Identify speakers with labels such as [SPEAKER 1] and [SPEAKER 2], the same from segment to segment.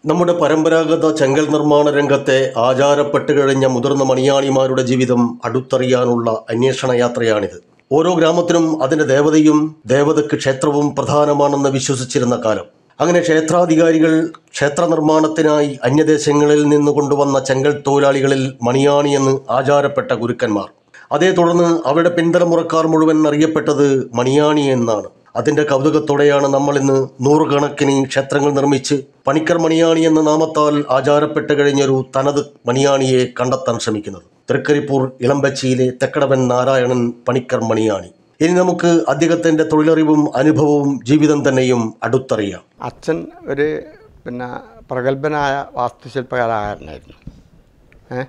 [SPEAKER 1] നമ്മുടെ പരമ്പരാഗത ചെങ്കൽ നിർമ്മാണ രംഗത്തെ ആചാരപ്പെട്ട് കഴിഞ്ഞ മുതിർന്ന മണിയാണിമാരുടെ ജീവിതം അടുത്തറിയാനുള്ള അന്വേഷണ യാത്രയാണിത് ഓരോ ഗ്രാമത്തിനും അതിന്റെ ദേവതയും ദേവതയ്ക്ക് ക്ഷേത്രവും പ്രധാനമാണെന്ന് വിശ്വസിച്ചിരുന്ന കാലം അങ്ങനെ ക്ഷേത്രാധികാരികൾ ക്ഷേത്ര നിർമ്മാണത്തിനായി അന്യദേശങ്ങളിൽ നിന്ന് കൊണ്ടുവന്ന ചെങ്കൽ തൊഴിലാളികളിൽ മണിയാണി എന്ന് ആചാരപ്പെട്ട ഗുരുക്കന്മാർ അതേ തുടർന്ന് അവരുടെ പിന്തലമുറക്കാർ മുഴുവൻ അറിയപ്പെട്ടത് മണിയാണി എന്നാണ് അതിന്റെ കൗതുകത്തോടെയാണ് നമ്മൾ ഇന്ന് നൂറുകണക്കിന് ക്ഷേത്രങ്ങൾ നിർമ്മിച്ച് പണിക്കർ മണിയാണി എന്ന നാമത്താൽ ആചാരപ്പെട്ട് കഴിഞ്ഞൊരു തനത് മണിയാണിയെ കണ്ടെത്താൻ ശ്രമിക്കുന്നത് തൃക്കരിപ്പൂർ ഇളമ്പച്ചിയിലെ തെക്കടവൻ നാരായണൻ പണിക്കർ മണിയാണി ഇനി നമുക്ക് അദ്ദേഹത്തിന്റെ തൊഴിലറിവും അനുഭവവും ജീവിതം തന്നെയും അടുത്തറിയാം
[SPEAKER 2] അച്ഛൻ ഒരു പിന്നെ പ്രഗത്ഭനായ വാസ്തുശില്പകലാകാരനായിരുന്നു ഏ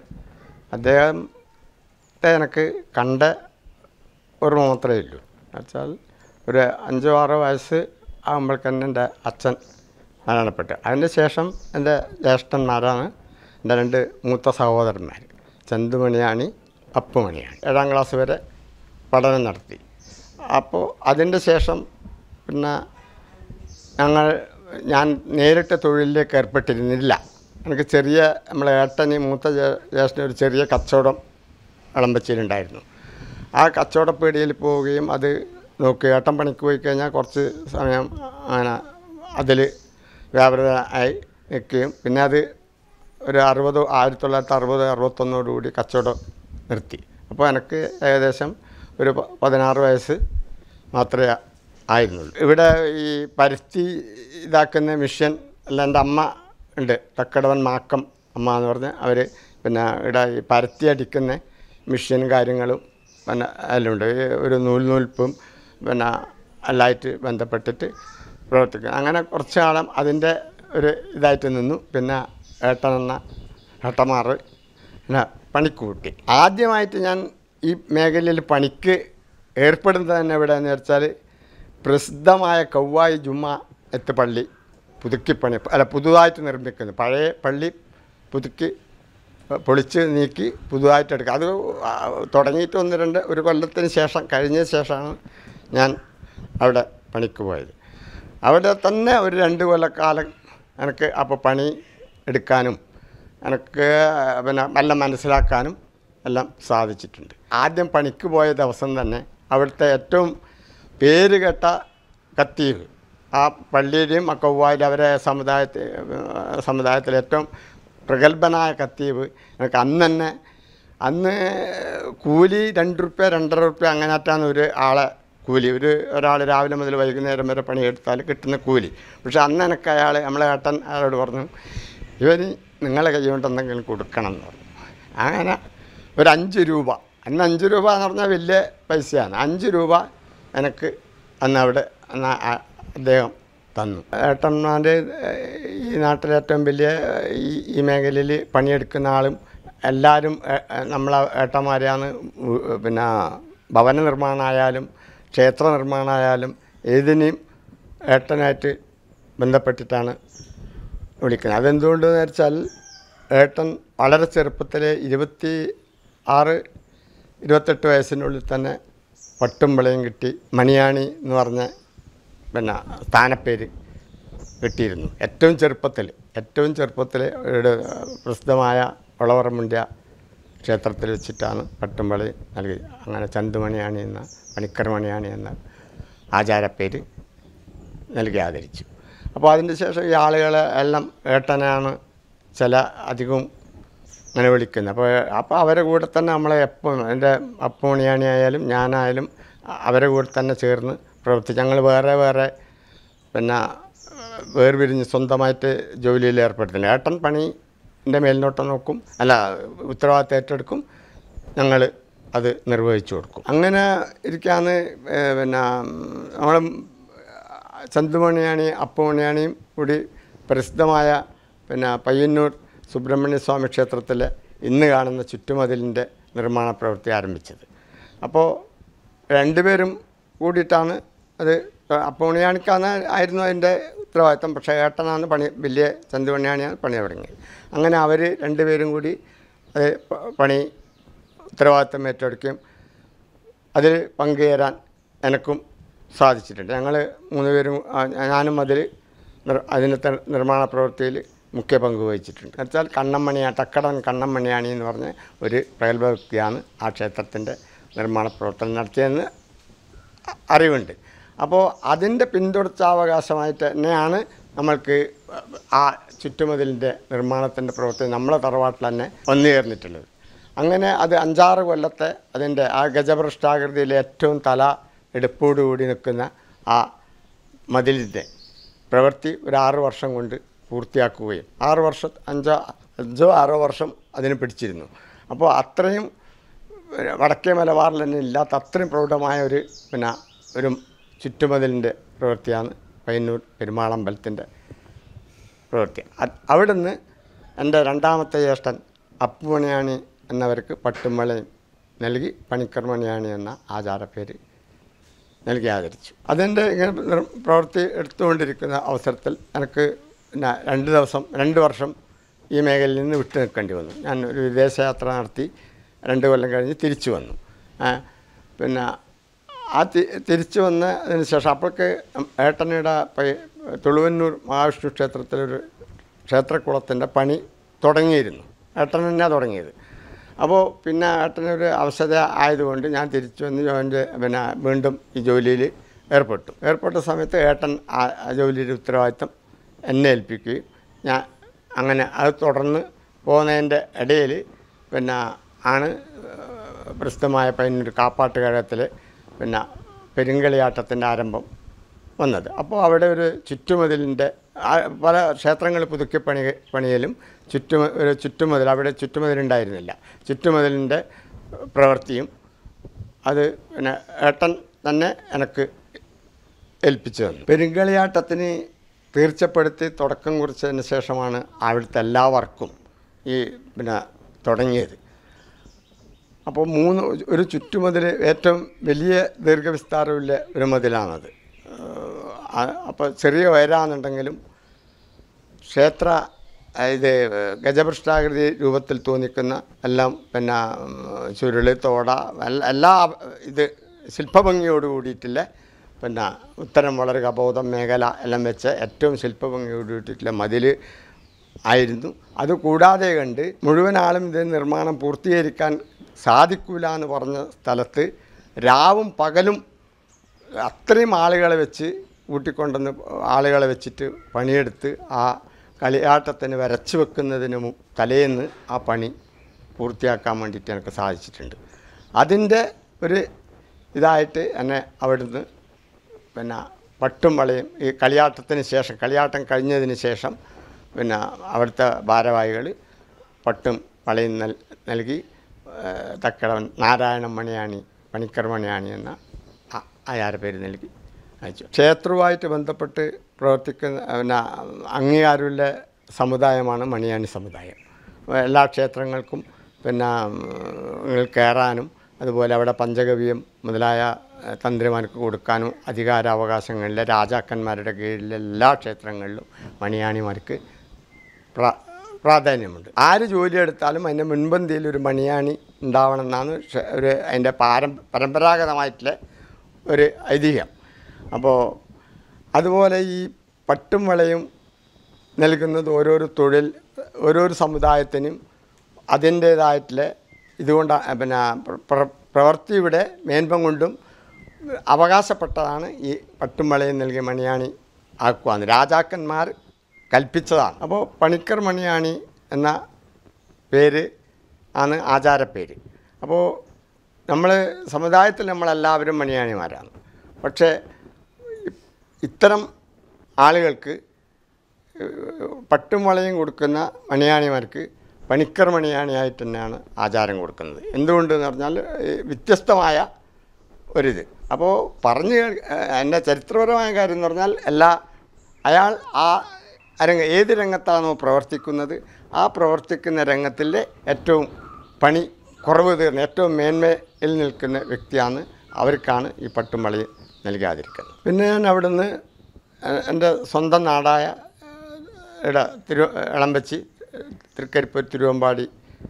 [SPEAKER 2] അദ്ദേഹത്തെ എനിക്ക് കണ്ട ഓർമ്മ മാത്രമേ ഉള്ളൂ എന്നുവെച്ചാൽ ഒരു അഞ്ചോ ആറോ വയസ്സ് ആകുമ്പോഴേക്കന്നെ എൻ്റെ അച്ഛൻ മരണപ്പെട്ടു അതിന് ശേഷം എൻ്റെ ജ്യേഷ്ഠന്മാരാണ് എൻ്റെ രണ്ട് മൂത്ത സഹോദരന്മാർ ചന്തുമണിയാണി അപ്പുമണിയാണി ഏഴാം ക്ലാസ് വരെ പഠനം നടത്തി അപ്പോൾ അതിൻ്റെ ശേഷം പിന്നെ ഞങ്ങൾ ഞാൻ നേരിട്ട് തൊഴിലിലേക്ക് ഏർപ്പെട്ടിരുന്നില്ല എനിക്ക് ചെറിയ നമ്മളെ ഏട്ടന് മൂത്ത ജേ- ജ്യേഷ്ഠന് ഒരു ചെറിയ കച്ചവടം വിളമ്പച്ചിലുണ്ടായിരുന്നു ആ കച്ചവട പീടികയിൽ പോവുകയും അത് നോക്കി ഏട്ടൻ പണിക്ക് പോയി കഴിഞ്ഞാൽ കുറച്ച് സമയം അങ്ങനെ അതിൽ വ്യാപൃതമായി നിൽക്കുകയും പിന്നെ അത് ഒരു അറുപത് ആയിരത്തി തൊള്ളായിരത്തി അറുപത് അറുപത്തൊന്നോടുകൂടി കച്ചവടം നിർത്തി അപ്പോൾ എനിക്ക് ഏകദേശം ഒരു പ- പതിനാറ് വയസ്സ് മാത്രമേ ആയിരുന്നുള്ളൂ ഇവിടെ ഈ പരുത്തി ഇതാക്കുന്ന മിഷ്യൻ അല്ല എൻ്റെ അമ്മ ഉണ്ട് തക്കടവൻ മാക്കം അമ്മ എന്ന് പറഞ്ഞ് അവർ പിന്നെ ഇവിടെ ഈ പരുത്തി അടിക്കുന്ന മിഷ്യനും കാര്യങ്ങളും പിന്നെ എല്ലാം ഉണ്ട് ഈ ഒരു നൂൽ നൂൽപ്പും പിന്നെ എല്ലായിട്ട് ബന്ധപ്പെട്ടിട്ട് പ്രവർത്തിക്കും അങ്ങനെ കുറച്ച് കാലം അതിൻ്റെ ഒരു ഇതായിട്ട് നിന്നു പിന്നെ ഏട്ടനെന്ന ഏട്ടന്മാർ പിന്നെ പണിക്ക് കൂട്ടി ആദ്യമായിട്ട് ഞാൻ ഈ മേഖലയിൽ പണിക്ക് ഏർപ്പെടുന്നത് തന്നെ എവിടെയെന്ന് വെച്ചാൽ പ്രസിദ്ധമായ കൗവായി ജുമ്മ എത്ത് പള്ളി പുതുക്കിപ്പണി അല്ല പുതുതായിട്ട് നിർമ്മിക്കുന്നു പഴയ പള്ളി പുതുക്കി ഏഹ്, പൊളിച്ച് നീക്കി പുതുതായിട്ട് എടുക്കുക അത് ആ, തുടങ്ങിയിട്ട് ഒന്ന് രണ്ട് ഒരു കൊല്ലത്തിന് ശേഷം കഴിഞ്ഞ ശേഷമാണ് ഞാൻ അവിടെ പണിക്ക് പോയത് അവിടെ തന്നെ ഒരു രണ്ട് കൊല്ലക്കാലം എനിക്ക് അപ്പോൾ പണി എടുക്കാനും എനിക്ക് പിന്നെ എല്ലാം മനസ്സിലാക്കാനും എല്ലാം സാധിച്ചിട്ടുണ്ട് ആദ്യം പണിക്ക് പോയ ദിവസം തന്നെ അവിടുത്തെ ഏറ്റവും പേര് കേട്ട കത്തീവ് ആ പള്ളിയിലെയും ആ കൗവായിലും അവരെ സമുദായത്തിൽ സമുദായത്തിൽ ഏറ്റവും പ്രഗത്ഭനായ കത്തീവ് എനിക്ക് അന്ന് തന്നെ അന്ന് കൂലി രണ്ട് റുപ്യ രണ്ടര റുപ്യ അങ്ങനെയാറ്റാണ് ഒരു ആളെ കൂലി ഒരു ഒരാൾ രാവിലെ മുതൽ വൈകുന്നേരം വരെ പണിയെടുത്താൽ കിട്ടുന്ന കൂലി പക്ഷെ അന്ന് എനിക്ക് അയാൾ നമ്മളെ ഏട്ടൻ അയാളോട് പറഞ്ഞു ഇവന് നിങ്ങളെ കൈ കൊണ്ട് എന്തെങ്കിലും കൊടുക്കണം എന്ന് പറഞ്ഞു അങ്ങനെ ഒരു അഞ്ച് രൂപ അന്ന് അഞ്ച് രൂപ എന്ന് പറഞ്ഞാൽ വലിയ പൈസയാണ് അഞ്ച് രൂപ എനിക്ക് അന്ന് അവിടെ അന്ന് ആ- അദ്ദേഹം തന്നു ഏട്ടന്മാർ ഈ നാട്ടിലെ ഏറ്റവും വലിയ ഈ ഈ മേഖലയിൽ പണിയെടുക്കുന്ന ആളും എല്ലാവരും ഏ- ഏ, നമ്മളെ ഏട്ടന്മാരെയാണ് ഉ- പിന്നെ ഭവന നിർമ്മാണമായാലും ക്ഷേത്ര നിർമ്മാണമായാലും ഏതിനെയും ഏട്ടനായിട്ട് ബന്ധപ്പെട്ടിട്ടാണ് വിളിക്കുന്നത് അതെന്തുകൊണ്ടെന്ന് വെച്ചാൽ ഏട്ടൻ വളരെ ചെറുപ്പത്തിൽ ഇരുപത്തി ആറ് ഇരുപത്തെട്ട് വയസ്സിനുള്ളിൽ തന്നെ പട്ടും വിളയും കിട്ടി മണിയാണി എന്ന് പറഞ്ഞ പിന്നെ സ്ഥാനപ്പേര് കിട്ടിയിരുന്നു ഏറ്റവും ചെറുപ്പത്തിൽ ഏറ്റവും ചെറുപ്പത്തിൽ ഒരു പ്രസിദ്ധമായ വളവറമുണ്ട്യ ക്ഷേത്രത്തിൽ വെച്ചിട്ടാണ് പട്ടുംപളി നൽകി അങ്ങനെ ചന്തുമണിയാണി എന്ന പണിക്കർ മണിയാണി എന്ന ആചാരപ്പേര് നൽകി ആദരിച്ചു അപ്പോൾ അതിന് ശേഷം ഈ ആളുകളെ എല്ലാം ഏട്ടനാണ് ചില അധികവും അങ്ങനെ വിളിക്കുന്നത് അപ്പോൾ അപ്പോൾ അവരെ കൂടെ തന്നെ നമ്മളെ എപ്പം എൻ്റെ അപ്പമണിയാണി ആയാലും ഞാനായാലും അ- അവരെ കൂടെ തന്നെ ചേർന്ന് പ്രവർത്തിച്ച് ഞങ്ങൾ വേറെ വേറെ പിന്നെ വേർപിരിഞ്ഞ് സ്വന്തമായിട്ട് ജോലിയിൽ ഏർപ്പെടുത്തുന്നില്ല ഏട്ടൻ പണിൻ്റെ മേൽനോട്ടം നോക്കും അല്ല ഉത്തരവാദിത്തം ഏറ്റെടുക്കും ഞങ്ങൾ അത് നിർവഹിച്ചു കൊടുക്കും അങ്ങനെ ഇരിക്കാന്ന് ഏ, പിന്നെ നമ്മൾ ചന്തുമണിയാണി അപ്പമണിയാണിയും കൂടി പ്രസിദ്ധമായ പിന്നെ പയ്യന്നൂർ സുബ്രഹ്മണ്യ സ്വാമി ക്ഷേത്രത്തിലെ ഇന്ന് കാണുന്ന ചുറ്റുമതിലിൻ്റെ നിർമ്മാണ പ്രവൃത്തി ആരംഭിച്ചത് അപ്പോൾ രണ്ടുപേരും കൂടിയിട്ടാണ് അത് അപ്പമണിയാണിക്കാണ് ആയിരുന്നു അതിൻ്റെ ഉത്തരവാദിത്തം പക്ഷേ ഏട്ടനാണ് പണി വലിയ ചന്തുമണിയാണിയാണ് പണി തുടങ്ങിയത് അങ്ങനെ അവർ രണ്ടുപേരും കൂടി അത് പ- പണി ഉത്തരവാദിത്തം ഏറ്റെടുക്കുകയും അതിൽ പങ്കുചേരാൻ എനിക്കും സാധിച്ചിട്ടുണ്ട് ഞങ്ങൾ മൂന്ന് പേരും ആ, ഞാനും അതിൽ നിർ അതിനത്തെ നിർമ്മാണ പ്രവൃത്തിയിൽ മുഖ്യ പങ്ക് വഹിച്ചിട്ടുണ്ട് എന്നുവെച്ചാൽ കണ്ണമ്മണിയാ തക്കടൻ കണ്ണമ്മണിയാണി എന്ന് പറഞ്ഞ ഒരു പ്രഗത്ഭ വ്യക്തിയാണ് ആ ക്ഷേത്രത്തിൻ്റെ നിർമ്മാണ പ്രവർത്തനം നടത്തിയതെന്ന് അ- അറിവുണ്ട് അപ്പോൾ അതിൻ്റെ പിന്തുടർച്ചാവകാശമായിട്ട് തന്നെയാണ് നമ്മൾക്ക് ആ ചുറ്റുമതിലിൻ്റെ നിർമ്മാണത്തിൻ്റെ പ്രവർത്തനം നമ്മളെ തറവാട്ടിൽ തന്നെ വന്നു ചേർന്നിട്ടുള്ളത് അങ്ങനെ അത് അഞ്ചാറ് കൊല്ലത്തെ അതിൻ്റെ ആ ഗജപൃഷ്ടാകൃതിയിലെ ഏറ്റവും തല എടുപ്പോടുകൂടി നിൽക്കുന്ന ആ മതിലിൻ്റെ പ്രവൃത്തി ഒരു ആറ് വർഷം കൊണ്ട് പൂർത്തിയാക്കുകയും ആറ് വർഷം അഞ്ചോ അഞ്ചോ ആറോ വർഷം അതിന് പിടിച്ചിരുന്നു അപ്പോൾ അത്രയും വടക്കേ മലബാറിൽ തന്നെ ഇല്ലാത്ത അത്രയും പ്രൗഢമായ ഒരു പിന്നെ ഒരു ചുറ്റുമതിലിൻ്റെ പ്രവൃത്തിയാണ് പയ്യന്നൂർ പെരുമാളമ്പലത്തിൻ്റെ പ്രവൃത്തി അത് അവിടുന്ന് എൻ്റെ രണ്ടാമത്തെ ജ്യേഷ്ഠൻ അപ്പുമണിയാണി എന്നവർക്ക് പട്ടുമളയും നൽകി പണിക്കർമണിയാണി എന്ന ആചാരപ്പേര് നൽകി ആദരിച്ചു അതിൻ്റെ ഇങ്ങനെ നിർ- പ്രവൃത്തി എടുത്തുകൊണ്ടിരിക്കുന്ന അവസരത്തിൽ എനിക്ക് പിന്നെ രണ്ട് ദിവസം രണ്ട് വർഷം ഈ മേഖലയിൽ നിന്ന് വിട്ടു നിൽക്കേണ്ടി വന്നു ഞാൻ ഒരു വിദേശയാത്ര നടത്തി രണ്ട് കൊല്ലം കഴിഞ്ഞ് തിരിച്ചു വന്നു ആ, പിന്നെ ആ തി തിരിച്ചു വന്നതിന് ശേഷം അപ്പോഴേക്ക് ഏട്ടനയുടെ പയ്യ- തുളുവന്നൂർ മഹാവിഷ്ണു ക്ഷേത്രത്തിലൊരു ക്ഷേത്രക്കുളത്തിൻ്റെ പണി തുടങ്ങിയിരുന്നു ഏട്ടൻ തന്നെയാണ് തുടങ്ങിയത് അപ്പോൾ പിന്നെ ഏട്ടനൊരു അവശത ആയതുകൊണ്ട് ഞാൻ തിരിച്ചു വന്ന് ജോയിൻ്റെ പിന്നെ വീണ്ടും ഈ ജോലിയിൽ ഏർപ്പെട്ടു ഏർപ്പെട്ട സമയത്ത് ഏട്ടൻ ആ ആ ജോലിയുടെ ഉത്തരവാദിത്തം എന്നെ ഏൽപ്പിക്കുകയും ഞാൻ അങ്ങനെ അത് തുടർന്ന് പോകുന്നതിൻ്റെ ഇടയിൽ പിന്നെ ആണ് ഏഹ്, പ്രസിദ്ധമായ പയ്യന്നൂർ കാപ്പാട്ട് കഴകത്തിൽ പിന്നെ പെരുങ്കളിയാട്ടത്തിൻ്റെ ആരംഭം വന്നത് അപ്പോൾ അവിടെ ഒരു ചുറ്റുമതിലിൻ്റെ ആ- പല ക്ഷേത്രങ്ങൾ പുതുക്കി പണി പണിയലും ചുറ്റുമ ഒരു ചുറ്റുമതിൽ അവിടെ ചുറ്റുമതിലുണ്ടായിരുന്നില്ല ചുറ്റുമതിലിൻ്റെ പ്രവൃത്തിയും അത് പിന്നെ ഏട്ടൻ തന്നെ എനിക്ക് ഏൽപ്പിച്ചു തന്നു പെരുങ്കളിയാട്ടത്തിന് തീർച്ചപ്പെടുത്തി തുടക്കം കുറിച്ചതിന് ശേഷമാണ് അവിടുത്തെ എല്ലാ വർക്കും ഈ പിന്നെ തുടങ്ങിയത് അപ്പോൾ മൂന്ന് ഒരു ചുറ്റുമതിൽ ഏറ്റവും വലിയ ദീർഘവിസ്താരമുള്ള ഒരു മതിലാണത് അപ്പോൾ ചെറിയ വയരാന്നുണ്ടെങ്കിലും ക്ഷേത്ര ആ, ഇത് ഗജപൃഷ്ടാകൃതി രൂപത്തിൽ തോന്നിക്കുന്ന എല്ലാം പിന്നെ ഉം, ചുരുള് തോട എല്ലാ- എല്ലാ ഇത് ശില്പഭംഗിയോട് കൂടിയിട്ടുള്ള പിന്നെ ഉത്തരം വളരെ കബോധം മേഖല എല്ലാം വെച്ച് ഏറ്റവും ശില്പഭംഗിയോട് കൂടിയിട്ടുള്ള മതിൽ ആയിരുന്നു അത് കൂടാതെ കണ്ട് മുഴുവൻ ആളും ഇത് നിർമ്മാണം പൂർത്തീകരിക്കാൻ സാധിക്കൂല എന്ന് പറഞ്ഞ സ്ഥലത്ത് രാവും പകലും അത്രയും ആളുകളെ വെച്ച് കൂട്ടിക്കൊണ്ടുവന്ന് ആളുകളെ വെച്ചിട്ട് പണിയെടുത്ത് ആ കളിയാട്ടത്തിന് വരച്ചു വെക്കുന്നതിന് മു- തലേന്ന് ആ പണി പൂർത്തിയാക്കാൻ വേണ്ടിയിട്ട് എനിക്ക് സാധിച്ചിട്ടുണ്ട് അതിൻ്റെ ഒരു ഇതായിട്ട് എന്നെ അവിടുന്ന് പിന്നെ പട്ടും വളയും ഈ കളിയാട്ടത്തിന് ശേഷം കളിയാട്ടം കഴിഞ്ഞതിന് ശേഷം പിന്നെ അവിടുത്തെ ഭാരവാഹികൾ പട്ടും വളയും നൽ നൽകി ഏഹ്, തക്കടവൻ നാരായണ മണിയാണി പണിക്കർ മണിയാണി എന്ന ആ- ആയാര പേര് നൽകി അയച്ചു ക്ഷേത്രവുമായിട്ട് ബന്ധപ്പെട്ട് പ്രവർത്തിക്കുന്ന പിന്നെ അംഗീകാരമുള്ള സമുദായമാണ് മണിയാണി സമുദായം എല്ലാ ക്ഷേത്രങ്ങൾക്കും പിന്നെ ഉം, കയറാനും അതുപോലെ അവിടെ പഞ്ചഗവ്യം മുതലായ ഏഹ്, തന്ത്രിമാർക്ക് കൊടുക്കാനും അധികാരാവകാശങ്ങളിലെ രാജാക്കന്മാരുടെ കീഴിലെ എല്ലാ ക്ഷേത്രങ്ങളിലും മണിയാണിമാർക്ക് പ്രാ പ്രാധാന്യമുണ്ട് ആര് ജോലിയെടുത്താലും അതിൻ്റെ മുൻപന്തിയിൽ ഒരു മണിയാണി ഉണ്ടാവണം എന്നാണ് ക്ഷ- ഒരു അതിൻ്റെ പാരം പരമ്പരാഗതമായിട്ടുള്ള ഒരു ഐതിഹ്യം അപ്പോൾ അതുപോലെ ഈ പട്ടും വളയും നൽകുന്നത് ഓരോരോ തൊഴിൽ ഓരോരോ സമുദായത്തിനും അതിൻ്റേതായിട്ടുള്ള ഇതുകൊണ്ട് പിന്നെ പ്ര- പ്ര- പ്രവൃത്തിയുടെ മേൻപം കൊണ്ടും അവകാശപ്പെട്ടതാണ് ഈ പട്ടും വളയും നൽകിയ മണിയാണി ആക്കുവാന്ന് രാജാക്കന്മാർ കൽപ്പിച്ചതാണ് അപ്പോൾ പണിക്കർ മണിയാണി എന്ന പേര് ആണ് ആചാരപ്പേര് അപ്പോൾ നമ്മൾ സമുദായത്തിൽ നമ്മളെല്ലാവരും മണിയാണിമാരാണ് പക്ഷേ ഇ- ഇത്തരം ആളുകൾക്ക് ഏഹ്, പട്ടും വളയും കൊടുക്കുന്ന മണിയാണിമാർക്ക് പണിക്കർ മണിയാണിയായിട്ട് തന്നെയാണ് ആചാരം കൊടുക്കുന്നത് എന്തുകൊണ്ടെന്ന് പറഞ്ഞാൽ ഏഹ്, വ്യത്യസ്തമായ ഒരിത് അപ്പോൾ പറഞ്ഞ് കേൾ- ഏഹ്, എൻ്റെ ചരിത്രപരമായ കാര്യം എന്ന് പറഞ്ഞാൽ എല്ലാ അയാൾ ആ രംഗ ഏത് രംഗത്താണോ പ്രവർത്തിക്കുന്നത് ആ പ്രവർത്തിക്കുന്ന രംഗത്തിലെ ഏറ്റവും പണി കുറവ് തീർന്ന ഏറ്റവും മേന്മയിൽ നിൽക്കുന്ന വ്യക്തിയാണ് അവർക്കാണ് ഈ പട്ടും വളി നൽകാതിരിക്കുന്നത് പിന്നെ ഞാൻ അവിടുന്ന് ഏഹ്, എൻ്റെ സ്വന്തം നാടായ ഏഹ്, ഇട തിരു ഇളമ്പച്ചി തൃക്കരിപ്പൂർ തിരുവമ്പാടി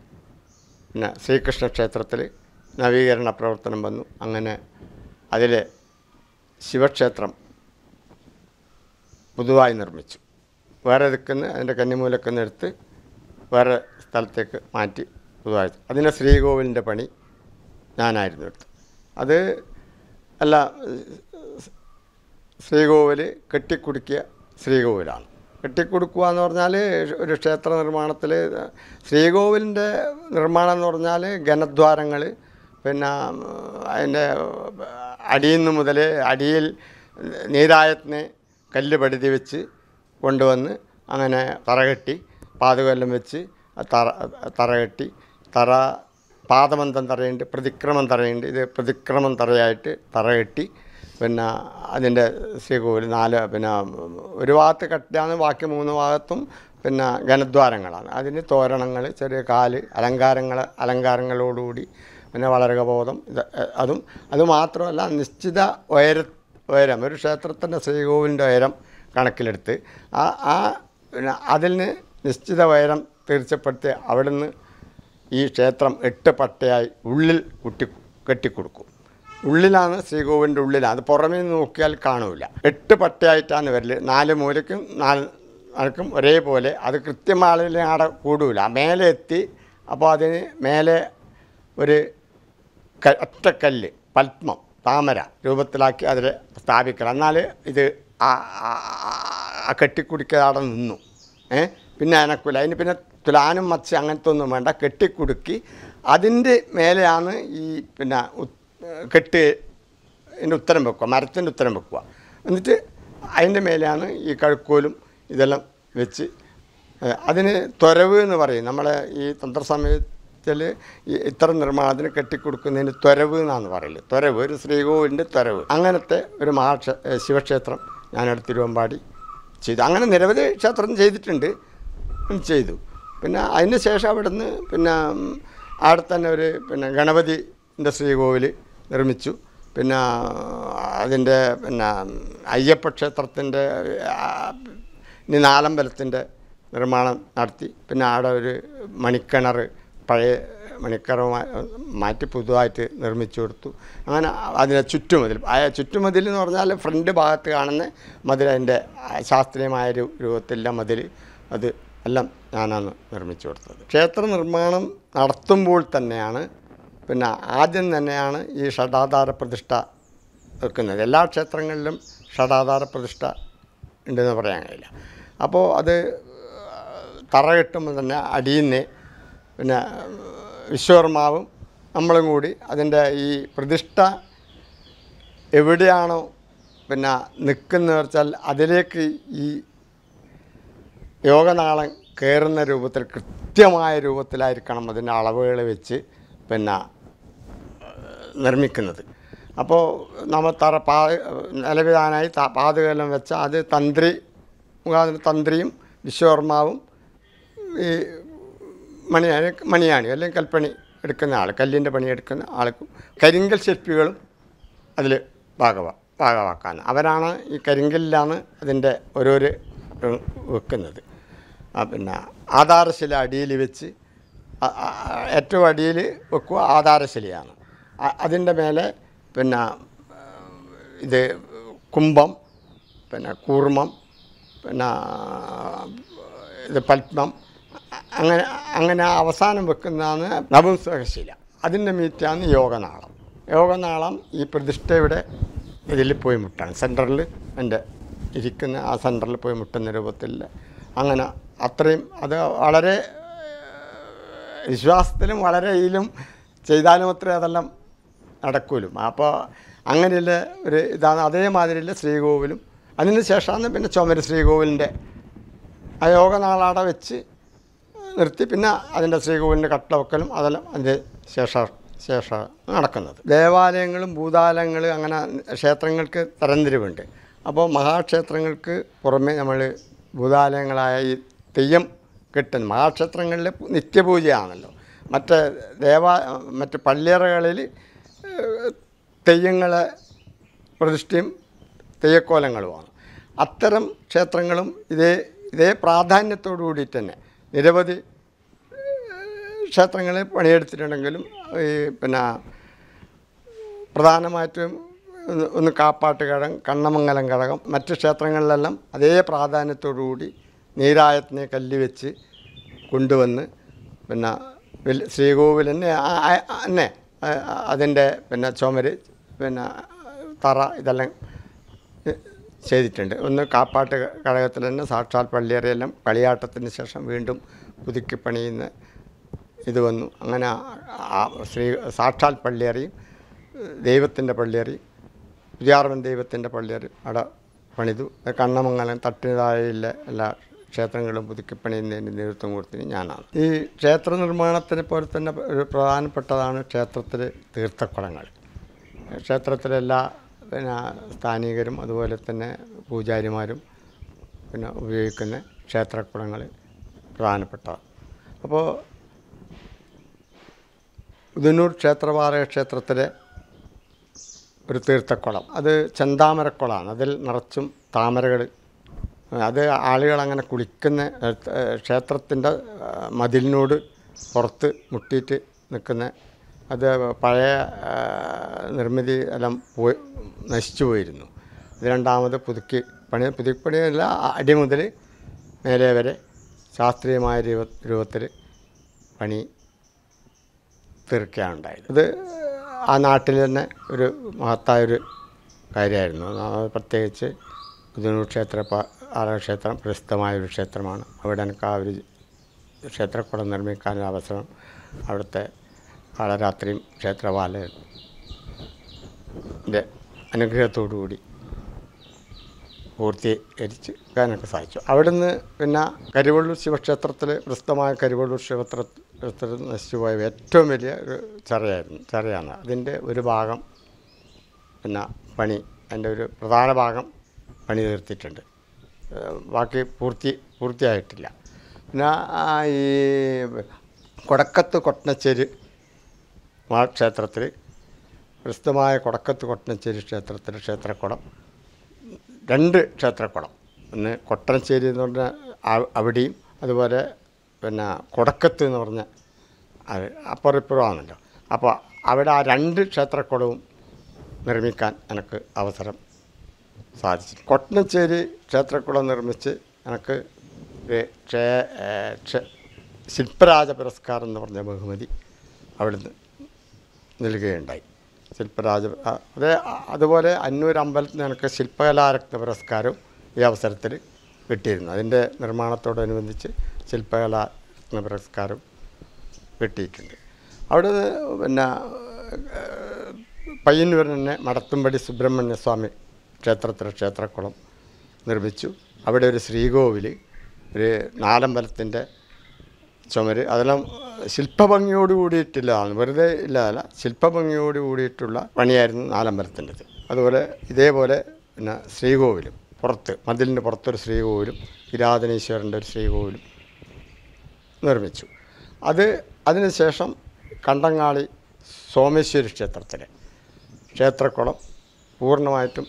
[SPEAKER 2] പിന്നെ ശ്രീകൃഷ്ണ ക്ഷേത്രത്തിൽ നവീകരണ പ്രവർത്തനം വന്നു അങ്ങനെ അതിൽ ശിവക്ഷേത്രം പുതുതായി നിർമ്മിച്ചു വേറെ ദിക്കുന്ന് അതിൻ്റെ കന്നിമൂലക്കുന്ന് എടുത്ത് വേറെ സ്ഥലത്തേക്ക് മാറ്റി പുതുതായി അതിൻ്റെ ശ്രീകോവിലിൻ്റെ പണി ഞാനായിരുന്നു എടുത്തത് അത് അല്ല ശ്രീകോവിൽ കെട്ടിക്കുടുക്കിയ ശ്രീകോവിലാണ് കെട്ടിക്കുടുക്കുക എന്ന് പറഞ്ഞാൽ ഒരു ക്ഷേത്ര നിർമ്മാണത്തിൽ ശ്രീകോവിലിൻ്റെ നിർമ്മാണം എന്ന് പറഞ്ഞാൽ ഘനദ്വാരങ്ങൾ പിന്നെ അതിൻ്റെ അടിയിൽ നിന്ന് മുതൽ അടിയിൽ നീരായത്തിന് കല്ല് പടുതി വെച്ച് കൊണ്ടുവന്ന് അങ്ങനെ തറകെട്ടി പാതുകല്ലും വെച്ച് തറ തറകെട്ടി തറ പാദമന്തം തറയുണ്ട് പ്രതിക്രമം തറയുണ്ട് ഇത് പ്രതിക്രമം തറയായിട്ട് തറകെട്ടി പിന്നെ അതിൻ്റെ ശ്രീകോവിൽ നാല് പിന്നെ ഒരു ഭാഗത്ത് കട്ടിയാണ് ബാക്കി മൂന്ന് ഭാഗത്തും പിന്നെ ഘനദ്വാരങ്ങളാണ് അതിന് തോരണങ്ങൾ ചെറിയ കാല് അലങ്കാരങ്ങൾ അലങ്കാരങ്ങളോടുകൂടി പിന്നെ വളരകബോധം ഇത് അതും അതുമാത്രമല്ല നിശ്ചിത ഉയര ഉയരം ഒരു ക്ഷേത്രത്തിൻ്റെ ശ്രീകോവിലിൻ്റെ ഉയരം കണക്കിലെടുത്ത് ആ ആ പിന്നെ അതിന് നിശ്ചിത ഉയരം തീർച്ചപ്പെടുത്തി അവിടുന്ന് ഈ ക്ഷേത്രം എട്ട് പട്ടയായി ഉള്ളിൽ കുട്ടി കെട്ടിക്കൊടുക്കും ഉള്ളിലാണ് ശ്രീകോവിലിൻ്റെ ഉള്ളിലാണ് അത് പുറമേ നിന്ന് നോക്കിയാൽ കാണൂല എട്ട് പട്ടയായിട്ടാണ് വരല് നാല് മൂലയ്ക്കും നാല് ആൾക്കും ഒരേപോലെ അത് കൃത്യമാളിൽ അവിടെ കൂടൂല മേലെ എത്തി അപ്പോൾ അതിന് മേലെ ഒരു ക ഒറ്റക്കല്ല് പത്മം താമര രൂപത്തിലാക്കി അതിൽ സ്ഥാപിക്കണം എന്നാൽ ഇത് ആ- ആ- ആ കെട്ടിക്കുടിക്കാതെ അവിടെ നിന്നു ഏ പിന്നെ അനക്കൂല അതിന് പിന്നെ തുലാനും മച്ച് അങ്ങനത്തെ ഒന്നും വേണ്ട കെട്ടിക്കുടുക്കി അതിൻ്റെ മേലെയാണ് ഈ പിന്നെ ഉ- കെട്ട് ഇതിൻ്റെ ഉത്തരം വെക്കുക മരത്തിൻ്റെ ഉത്തരം വെക്കുക എന്നിട്ട് അതിൻ്റെ മേലെയാണ് ഈ കഴുക്കോലും ഇതെല്ലാം വെച്ച് ഏ, അതിന് ത്വരവ് എന്ന് പറയും നമ്മളെ ഈ തന്ത്രസമയത്തിൽ ഈ ഇത്തരം നിർമ്മാണത്തിന് കെട്ടിക്കൊടുക്കുന്നതിന് ത്വരവ് എന്നാണ് പറയല് ത്വരവ് ഒരു ശ്രീകോവിലിൻ്റെ ത്വരവ് അങ്ങനത്തെ ഒരു മഹാക്ഷ ഏ, ശിവക്ഷേത്രം ഞാനടുത്ത് തിരുവമ്പാടി ചെയ്തു അങ്ങനെ നിരവധി ക്ഷേത്രം ചെയ്തിട്ടുണ്ട് ഉം, ചെയ്തു പിന്നെ അതിന് ശേഷം അവിടുന്ന് പിന്നെ ഉം, അവിടെ തന്നെ ഒരു പിന്നെ ഗണപതിൻ്റെ ശ്രീകോവിൽ നിർമ്മിച്ചു പിന്നെ അതിൻ്റെ പിന്നെ അയ്യപ്പ ക്ഷേത്രത്തിൻ്റെ ഇനി നാലമ്പലത്തിൻ്റെ നിർമ്മാണം നടത്തി പിന്നെ അവിടെ ഒരു മണിക്കിണർ പഴയ മണിക്കിണർ മാറ്റി പുതുതായിട്ട് നിർമ്മിച്ചു കൊടുത്തു അങ്ങനെ അതിൻ്റെ ചുറ്റുമതിൽ ആ ചുറ്റുമതിൽ എന്ന് പറഞ്ഞാൽ ഫ്രണ്ട് ഭാഗത്ത് കാണുന്ന മതിൽ അതിൻ്റെ ശാസ്ത്രീയമായ ഒരു രൂപത്തിലുള്ള മതിൽ അത് എല്ലാം ഞാനാണ് നിർമ്മിച്ചു കൊടുത്തത് ക്ഷേത്ര നിർമ്മാണം നടത്തുമ്പോൾ തന്നെയാണ് പിന്നെ ആദ്യം തന്നെയാണ് ഈ ഷഡാധാര പ്രതിഷ്ഠ വെക്കുന്നത് എല്ലാ ക്ഷേത്രങ്ങളിലും ഷഡാധാര പ്രതിഷ്ഠ ഉണ്ടെന്ന് പറയാൻ കഴിയില്ല അപ്പോൾ അത് തറ കെട്ടുമ്പോൾ തന്നെ അടിയിൽ നിന്ന് പിന്നെ വിശ്വകർമാവും നമ്മളും കൂടി അതിൻ്റെ ഈ പ്രതിഷ്ഠ എവിടെയാണോ പിന്നെ നിൽക്കുന്നത് വെച്ചാൽ അതിലേക്ക് ഈ യോഗനാളം കയറുന്ന രൂപത്തിൽ കൃത്യമായ രൂപത്തിലായിരിക്കണം അതിൻ്റെ അളവുകൾ വെച്ച് പിന്നെ നിർമ്മിക്കുന്നത് അപ്പോൾ നമ്മൾ തറ പാ നിലവിധാനായി ത- പാതുകലം വെച്ച അത് തന്ത്രി മുഖാന്തരം തന്ത്രിയും വിശ്വകർമാവും ഈ മണിയാണി മണിയാണി അല്ലെങ്കിൽ കൽപ്പണി എടുക്കുന്ന ആൾ കല്ലിൻ്റെ പണി എടുക്കുന്ന ആൾക്കും കരിങ്കൽ ശില്പികളും അതിൽ ഭാഗവാ ഭാഗമാക്കാൻ അവരാണ് ഈ കരിങ്കല്ലിലാണ് അതിൻ്റെ ഓരോരോ ഉം, വെക്കുന്നത് ആ പിന്നെ ആധാരശില അടിയിൽ വെച്ച് ആ- ആ- ഏറ്റവും അടിയിൽ വെക്കുക ആധാരശിലയാണ് അ- അതിൻ്റെ മേലെ പിന്നെ ആ, ഇത് കുംഭം പിന്നെ കൂർമ്മം പിന്നെ ഇത് പത്മം അ- അങ്ങനെ അങ്ങനെ അവസാനം വെക്കുന്നതാണ് നപുംസകശില അതിൻ്റെ മീറ്റാണ് യോഗനാളം യോഗനാളം ഈ പ്രതിഷ്ഠയുടെ ഇതിൽ പോയി മുട്ടാണ് സെൻറ്ററിൽ എൻ്റെ ഇരിക്കുന്ന ആ സെൻറ്ററിൽ പോയി മുട്ടുന്ന രൂപത്തിൽ അങ്ങനെ അത്രയും അത് വളരെ വിശ്വാസത്തിലും വളരെ ഇതിലും ചെയ്താലും അത്രേ അതെല്ലാം നടക്കൂലും അപ്പോൾ അങ്ങനെയുള്ള ഒരു ഇതാണ് അതേമാതിരിയുള്ള ശ്രീകോവിലും അതിന് ശേഷമാണ് പിന്നെ ചുമര് ശ്രീകോവിലിൻ്റെ ആ യോഗനാളാടെ വെച്ച് നിർത്തി പിന്നെ അതിൻ്റെ ശ്രീകോവിലിൻ്റെ കട്ട വെക്കലും അതെല്ലാം അതിൻ്റെ ശേഷം ശേഷം നടക്കുന്നത് ദേവാലയങ്ങളും ഭൂതാലയങ്ങൾ അങ്ങനെ ക്ഷേത്രങ്ങൾക്ക് തരംതിരിവുണ്ട് അപ്പോൾ മഹാക്ഷേത്രങ്ങൾക്ക് പുറമെ നമ്മൾ ഭൂതാലയങ്ങളായ ഈ തെയ്യം കെട്ടുന്ന മഹാക്ഷേത്രങ്ങളിൽ നിത്യപൂജയാണല്ലോ മറ്റ് ദേവാ മറ്റ് പള്ളിയറകളിൽ ഏഹ്, തെയ്യങ്ങളെ പ്രതിഷ്ഠയും തെയ്യക്കോലങ്ങളുമാണ് അത്തരം ക്ഷേത്രങ്ങളും ഇതേ ഇതേ പ്രാധാന്യത്തോടു കൂടിയിട്ട് തന്നെ നിരവധി ക്ഷേത്രങ്ങളിൽ പണിയെടുത്തിട്ടുണ്ടെങ്കിലും ഈ പിന്നെ പ്രധാനമായിട്ടും ഒന്ന് ഒന്ന് കാപ്പാട്ട് ഘടകം കണ്ണമംഗലം ഘടകം മറ്റ് ക്ഷേത്രങ്ങളിലെല്ലാം അതേ പ്രാധാന്യത്തോടു കൂടി നീരായത്തിനെ കല്ല് വെച്ച് കൊണ്ടുവന്ന് പിന്നെ വലി- ശ്രീകോവിലിന് ആ- ആ- തന്നെ അതിൻ്റെ പിന്നെ ചുമര് പിന്നെ തറ ഇതെല്ലാം ചെയ്തിട്ടുണ്ട് ഒന്ന് കാപ്പാട്ട് ഘടകത്തിൽ തന്നെ സാക്ഷാൽ പള്ളിയറയെല്ലാം കളിയാട്ടത്തിന് ശേഷം വീണ്ടും പുതുക്കി പണിയുന്ന ഇത് വന്നു അങ്ങനെ ആ- ആ ശ്രീ സാക്ഷാൽ പള്ളിയറിയും ദൈവത്തിൻ്റെ പള്ളിയറിയും പുതിയാർവൻ ദൈവത്തിൻ്റെ പള്ളിയറി അവിടെ പണിതു കണ്ണമംഗലം തട്ടിന് താഴെയുള്ള എല്ലാ ക്ഷേത്രങ്ങളും പുതുക്കി പണിയുന്നതിന് നേതൃത്വം കൊടുത്തത് ഞാനാണ് ഈ ക്ഷേത്ര നിർമ്മാണത്തിനെ പോലെ തന്നെ ഒരു പ്രധാനപ്പെട്ടതാണ് ക്ഷേത്രത്തിൽ തീർത്ഥക്കുളങ്ങൾ ക്ഷേത്രത്തിലെല്ലാ പിന്നെ സ്ഥാനികരും അതുപോലെ തന്നെ പൂജാരിമാരും പിന്നെ ഉപയോഗിക്കുന്ന ക്ഷേത്രക്കുളങ്ങൾ പ്രധാനപ്പെട്ടതാണ് അപ്പോൾ ഉദനൂർ ക്ഷേത്രപാറയ ക്ഷേത്രത്തിലെ ഒരു തീർത്ഥക്കുളം അത് ചെന്താമരക്കുളമാണ് അതിൽ നിറച്ചും താമരകൾ അത് ആളുകൾ അങ്ങനെ കുളിക്കുന്ന ക്ഷേത്രത്തിൻ്റെ മതിലിനോട് പുറത്ത് മുട്ടിയിട്ട് നിൽക്കുന്ന അത് പഴയ ആ, നിർമ്മിതി എല്ലാം പോയി നശിച്ചു പോയിരുന്നു ഇത് രണ്ടാമത് പുതുക്കി പണി പുതുക്കിപ്പണിയല്ല അടി മുതൽ മേലെ വരെ ശാസ്ത്രീയമായ രൂപ രൂപത്തിൽ പണി തീർക്കുകയാണ് ഉണ്ടായത് ഇത് ആ നാട്ടിൽ തന്നെ ഒരു മഹത്തായൊരു കാര്യമായിരുന്നു അത് പ്രത്യേകിച്ച് ഉദനൂർ ക്ഷേത്ര പ- ആല ക്ഷേത്രം പ്രസിദ്ധമായ ഒരു ക്ഷേത്രമാണ് അവിടെ എനിക്ക് ആ ഒരു ക്ഷേത്രക്കുളം നിർമ്മിക്കാനുള്ള അവസരം അവിടുത്തെ കാളരാത്രിയും ക്ഷേത്രപാലൻ്റെ അനുഗ്രഹത്തോടുകൂടി പൂർത്തീകരിച്ച് എനിക്ക് സാധിച്ചു അവിടുന്ന് പിന്നെ കരിവള്ളൂർ ശിവക്ഷേത്രത്തിൽ പ്രസിദ്ധമായ കരിവള്ളൂർ ശിവത്ര ക്ഷേത്രത്തിൽ നശിച്ചുപോയ ഏറ്റവും വലിയ ഒരു ചെറയായിരുന്നു ചെറയാണ് അതിൻ്റെ ഒരു ഭാഗം പിന്നെ പണി അതിൻ്റെ ഒരു പ്രധാന ഭാഗം പണി തീർത്തിട്ടുണ്ട് ഏഹ് ബാക്കി പൂർത്തി പൂർത്തിയായിട്ടില്ല പിന്നെ ആ ഈ കൊടക്കത്ത് കൊട്ടനശ്ശേരി ക്ഷേത്രത്തിൽ പ്രസിദ്ധമായ കൊടക്കത്ത് കൊട്ടനശ്ശേരി ക്ഷേത്രത്തിൽ ക്ഷേത്രക്കുളം രണ്ട് ക്ഷേത്രക്കുളം ഒന്ന് കൊട്ടനശ്ശേരി എന്ന് പറഞ്ഞ ആ- അവിടെയും അതുപോലെ പിന്നെ കൊടക്കത്ത് എന്ന് പറഞ്ഞ അത് അപ്പുറം ഇപ്പുറമാണല്ലോ അപ്പോൾ അവിടെ ആ രണ്ട് ക്ഷേത്രക്കുളവും നിർമ്മിക്കാൻ എനിക്ക് അവസരം സാധിച്ചു കൊട്ടനശ്ശേരി ക്ഷേത്രക്കുളം നിർമ്മിച്ച് എനിക്ക് ഒരു ക്ഷേ ഏ, ക്ഷേ- ശില്പരാജ പുരസ്കാരം എന്ന് പറഞ്ഞ ബഹുമതി അവിടുന്ന് നൽകുകയുണ്ടായി ശില്പരാജ ആ, അതേ ആ- അതുപോലെ അന്നൂർ അമ്പലത്തിൽ നിന്ന് എനിക്ക് ശില്പകലാരത്ന പുരസ്കാരവും ഈ അവസരത്തിൽ കിട്ടിയിരുന്നു അതിൻ്റെ നിർമ്മാണത്തോടനുബന്ധിച്ച് ശില്പകലാരത്ന പുരസ്കാരം കിട്ടിയിട്ടുണ്ട് അവിടെ പിന്നെ ഏഹ്, പയ്യന്നൂരിൽ തന്നെ മടത്തുംപടി സുബ്രഹ്മണ്യ സ്വാമി ക്ഷേത്രത്തിലെ ക്ഷേത്രക്കുളം നിർമ്മിച്ചു അവിടെ ഒരു ശ്രീകോവിൽ ഒരു നാലമ്പലത്തിൻ്റെ ചുമര് അതെല്ലാം ശില്പഭംഗിയോട് കൂടിയിട്ടില്ലതാണ് വെറുതെ ഇല്ലതല്ല ശില്പഭംഗിയോട് കൂടിയിട്ടുള്ള പണിയായിരുന്നു നാലമ്പലത്തിൻ്റെത് അതുപോലെ ഇതേപോലെ പിന്നെ ശ്രീകോവിലും പുറത്ത് മതിലിൻ്റെ പുറത്തൊരു ശ്രീകോവിലും കിരാതനീശ്വരൻ്റെ ഒരു ശ്രീകോവിലും നിർമ്മിച്ചു അത് അതിനുശേഷം കണ്ടങ്ങാളി സോമേശ്വരി ക്ഷേത്രത്തിലെ ക്ഷേത്രക്കുളം പൂർണ്ണമായിട്ടും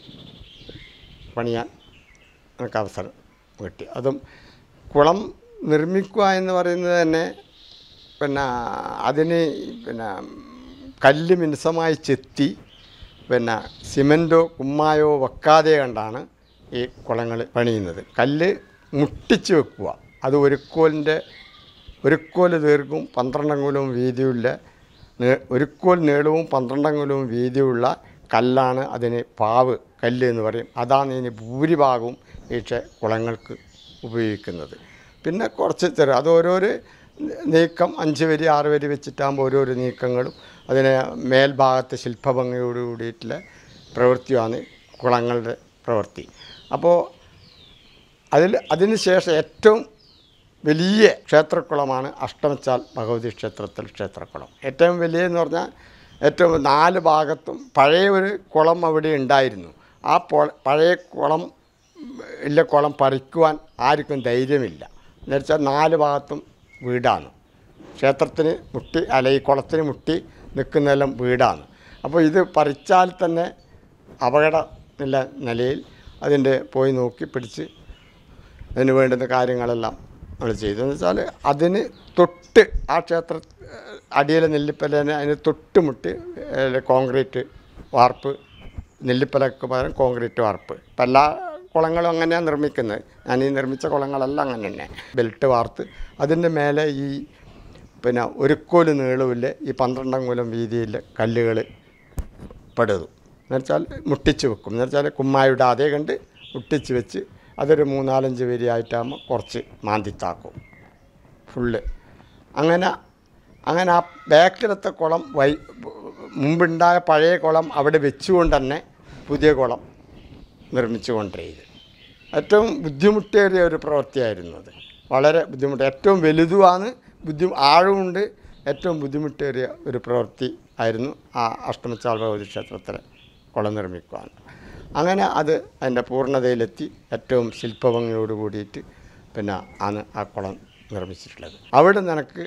[SPEAKER 2] പണിയാൻ എനിക്ക് അവസരം കിട്ടി അതും കുളം നിർമ്മിക്കുക എന്ന് പറയുന്നത് തന്നെ പിന്നെ അതിന് പിന്നെ കല്ല് മിനുസമായി ചെത്തി പിന്നെ സിമൻറ്റോ കുമ്മായോ വെക്കാതെ കണ്ടാണ് ഈ കുളങ്ങൾ പണിയുന്നത് കല്ല് മുട്ടിച്ച് വെക്കുക അത് ഒരു കോലിൻ്റെ ഒരു കോല് ദീർഘവും പന്ത്രണ്ടങ്കുലവും വീതിയുള്ള നേ- ഒരു കോൽ നീളവും പന്ത്രണ്ടങ്കുലവും വീതിയുള്ള കല്ലാണ് അതിന് പാവ് കല്ല് എന്ന് പറയും അതാണ് ഇതിന് ഭൂരിഭാഗവും ഈ ക്ഷേ കുളങ്ങൾക്ക് ഉപയോഗിക്കുന്നത് പിന്നെ കുറച്ച് ചെറു അത് ഓരോരോ നീക്കം അഞ്ച് വരി ആറ് വരി വെച്ചിട്ടാകുമ്പോൾ ഓരോരോ നീക്കങ്ങളും അതിന് മേൽഭാഗത്ത് ശില്പഭംഗിയോട് കൂടിയിട്ടുള്ള പ്രവൃത്തിയാണ് കുളങ്ങളുടെ പ്രവൃത്തി അപ്പോൾ അതിൽ അതിന് ശേഷം ഏറ്റവും വലിയ ക്ഷേത്രക്കുളമാണ് അഷ്ടമച്ചാൽ ഭഗവതി ക്ഷേത്രത്തിൽ ക്ഷേത്രക്കുളം ഏറ്റവും വലിയ എന്ന് പറഞ്ഞാൽ ഏറ്റവും നാല് ഭാഗത്തും പഴയ ഒരു കുളം അവിടെ ഉണ്ടായിരുന്നു ആ പൊ- പഴയ കുളം ഇല്ല കുളം പറിക്കുവാൻ ആർക്കും ധൈര്യമില്ല എന്നുവെച്ചാൽ നാല് ഭാഗത്തും വീടാണ് ക്ഷേത്രത്തിന് മുട്ടി അല്ല ഈ കുളത്തിന് മുട്ടി നിൽക്കുന്നതെല്ലാം വീടാണ് അപ്പോൾ ഇത് പറിച്ചാൽ തന്നെ അപകട നില നിലയിൽ അതിൻ്റെ പോയി നോക്കി പിടിച്ച് അതിന് വേണ്ടുന്ന കാര്യങ്ങളെല്ലാം നമ്മൾ ചെയ്തു എന്ന് വെച്ചാൽ അതിന് തൊട്ട് ആ ക്ഷേത്ര അടിയിലെ നെല്ലിപ്പലേനെ അതിന് തൊട്ട് മുട്ടി ഏഹ്, കോൺക്രീറ്റ് വാർപ്പ് നെല്ലിപ്പലക്ക് പകരം കോൺക്രീറ്റ് വാർപ്പ് ഇപ്പം എല്ലാ കുളങ്ങളും അങ്ങനെയാണ് നിർമ്മിക്കുന്നത് ഞാൻ ഈ നിർമ്മിച്ച കുളങ്ങളെല്ലാം അങ്ങനെ തന്നെ ബെൽറ്റ് വാർത്ത് അതിൻ്റെ മേലെ ഈ പിന്നെ ഒരു കോല് നീളമില്ല ഈ പന്ത്രണ്ടാം കോലം വീതിയിൽ കല്ലുകൾ പെടുതു എന്നുവെച്ചാൽ മുട്ടിച്ച് വെക്കും എന്നുവെച്ചാൽ കുമ്മായിടാതെ കണ്ട് മുട്ടിച്ച് വെച്ച് അതൊരു മൂന്നാലഞ്ച് വരിയായിട്ടാകുമ്പോൾ കുറച്ച് മാന്തിത്താക്കും ഫുള്ള് അങ്ങനെ അങ്ങനെ ആ ബാക്കിലത്തെ കുളം വൈ മുമ്പുണ്ടായ പഴയ കുളം അവിടെ വെച്ചുകൊണ്ട് തന്നെ പുതിയ കുളം നിർമ്മിച്ചു കൊണ്ടിരിക്കുന്നത് ഏറ്റവും ബുദ്ധിമുട്ടേറിയ ഒരു പ്രവൃത്തിയായിരുന്നു അത് വളരെ ബുദ്ധിമുട്ട് ഏറ്റവും വലുതുമാണ് ബുദ്ധി ആഴമുണ്ട് ഏറ്റവും ബുദ്ധിമുട്ടേറിയ ഒരു പ്രവൃത്തി ആയിരുന്നു ആ അഷ്ടമച്ചാൽ ഭഗവതി ക്ഷേത്രത്തിലെ കുളം നിർമ്മിക്കുവാൻ അങ്ങനെ അത് അതിൻ്റെ പൂർണ്ണതയിലെത്തി ഏറ്റവും ശില്പഭംഗിയോട് കൂടിയിട്ട് പിന്നെ ആണ് ആ കുളം നിർമ്മിച്ചിട്ടുള്ളത് അവിടെ നിനക്ക്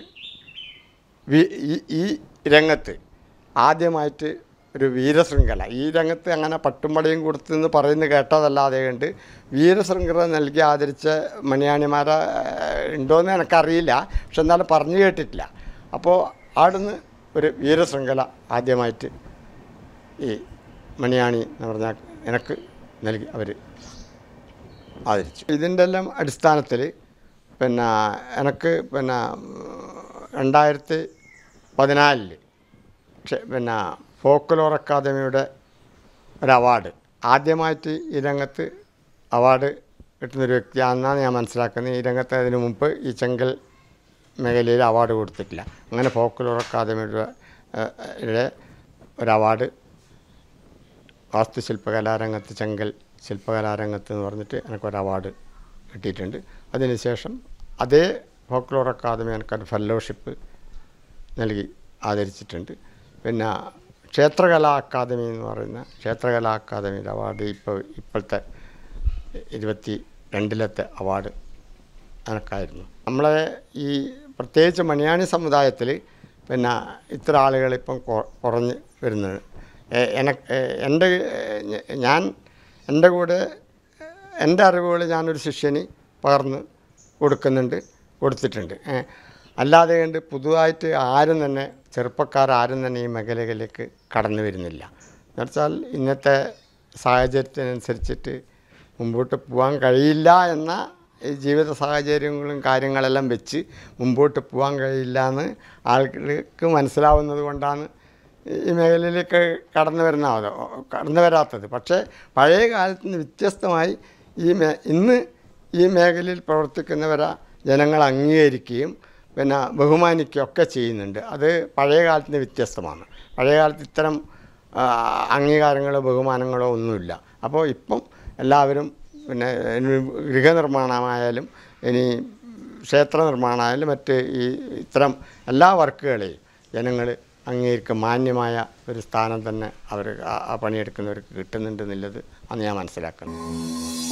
[SPEAKER 2] വി- ഈ ഈ രംഗത്ത് ആദ്യമായിട്ട് ഒരു വീരശൃംഖല ഈ രംഗത്ത് അങ്ങനെ പട്ടുംപടയും കൊടുത്തെന്ന് പറയുന്നത് കേട്ടതല്ലാതെ കണ്ട് വീരശൃംഖല നൽകി ആദരിച്ച മണിയാണിമാരെ ഏഹ്, ഉണ്ടോയെന്ന് എനിക്കറിയില്ല പക്ഷെ എന്നാലും പറഞ്ഞു കേട്ടിട്ടില്ല അപ്പോൾ അവിടുന്ന് ഒരു വീരശൃംഖല ആദ്യമായിട്ട് ഈ മണിയാണി എന്ന് പറഞ്ഞാൽ എനിക്ക് നൽകി അവർ ആദരിച്ചു ഇതിൻ്റെ എല്ലാം അടിസ്ഥാനത്തിൽ പിന്നെ എനിക്ക് പിന്നെ രണ്ടായിരത്തി പതിനാലിൽ പിന്നെ ഫോക്ലോർ അക്കാദമിയുടെ ഒരു അവാർഡ് ആദ്യമായിട്ട് ഈ രംഗത്ത് അവാർഡ് കിട്ടുന്നൊരു വ്യക്തിയാണെന്നാണ് ഞാൻ മനസ്സിലാക്കുന്നത് ഈ രംഗത്ത് അതിനു മുമ്പ് ഈ ചെങ്കൽ മേഖലയിൽ അവാർഡ് കൊടുത്തിട്ടില്ല അങ്ങനെ ഫോക്ലോർ അക്കാദമിയുടെ ഏഹ്, യുടെ ഒരു അവാർഡ് വാസ്തുശില്പകലാരംഗത്ത് ചെങ്കൽ ശില്പകലാരംഗത്ത് എന്ന് പറഞ്ഞിട്ട് എനിക്കൊരു അവാർഡ് കിട്ടിയിട്ടുണ്ട് അതിനുശേഷം അതേ ഫോക്ലോർ അക്കാദമി എനിക്കൊരു ഫെലോഷിപ്പ് നൽകി ആദരിച്ചിട്ടുണ്ട് പിന്നെ ക്ഷേത്രകലാ അക്കാദമി എന്ന് പറയുന്ന ക്ഷേത്രകലാ അക്കാദമിയുടെ അവാർഡ് ഇപ്പോൾ ഇപ്പോഴത്തെ ഇരുപത്തി രണ്ടിലത്തെ അവാർഡ് എനക്കായിരുന്നു നമ്മളെ ഈ പ്രത്യേകിച്ച് മണിയാണി സമുദായത്തിൽ പിന്നെ ഇത്ര ആളുകൾ ഇപ്പം കൊ- കുറഞ്ഞ് വരുന്നത് എനക്ക് എൻ്റെ ഞ- ഞാൻ എൻ്റെ കൂടെ എൻ്റെ അറിവുകൾ ഞാനൊരു ശിഷ്യന് പകർന്ന് കൊടുക്കുന്നുണ്ട് കൊടുത്തിട്ടുണ്ട് ഏ, അല്ലാതെ കണ്ട് പുതുതായിട്ട് ആരും തന്നെ ചെറുപ്പക്കാരും തന്നെ ഈ മേഖലകളിലേക്ക് കടന്നു വരുന്നില്ല എന്നുവെച്ചാൽ ഇന്നത്തെ സാഹചര്യത്തിനനുസരിച്ചിട്ട് മുമ്പോട്ട് പോകാൻ കഴിയില്ല എന്ന ഈ ജീവിത സാഹചര്യങ്ങളും കാര്യങ്ങളെല്ലാം വെച്ച് മുമ്പോട്ട് പോകാൻ കഴിയില്ല എന്ന് ആളുകൾക്ക് മനസ്സിലാവുന്നത് കൊണ്ടാണ് ഈ മേഖലയിലേക്ക് കടന്നു വരുന്ന കടന്നു വരാത്തത് പക്ഷേ പഴയ കാലത്ത് നിന്ന് വ്യത്യസ്തമായി ഈ മേ ഇന്ന് ഈ മേഖലയിൽ പ്രവർത്തിക്കുന്നവരെ ജനങ്ങൾ അംഗീകരിക്കുകയും പിന്നെ ബഹുമാനിക്കുകയും ഒക്കെ ചെയ്യുന്നുണ്ട് അത് പഴയ കാലത്ത് നിന്ന് വ്യത്യസ്തമാണ് പഴയ കാലത്ത് ഇത്തരം ആ, അംഗീകാരങ്ങളോ ബഹുമാനങ്ങളോ ഒന്നുമില്ല അപ്പോൾ ഇപ്പം എല്ലാവരും പിന്നെ ഇനി ഗൃഹനിർമ്മാണമായാലും ഇനി ക്ഷേത്ര നിർമ്മാണമായാലും മറ്റ് ഈ ഇത്തരം എല്ലാ വർക്കുകളെയും ജനങ്ങൾ അംഗീകരിക്കും മാന്യമായ ഒരു സ്ഥാനം തന്നെ അവർ ആ ആ പണിയെടുക്കുന്നവർക്ക് കിട്ടുന്നുണ്ടെന്നുള്ളത് അന്ന് ഞാൻ മനസ്സിലാക്കുന്നു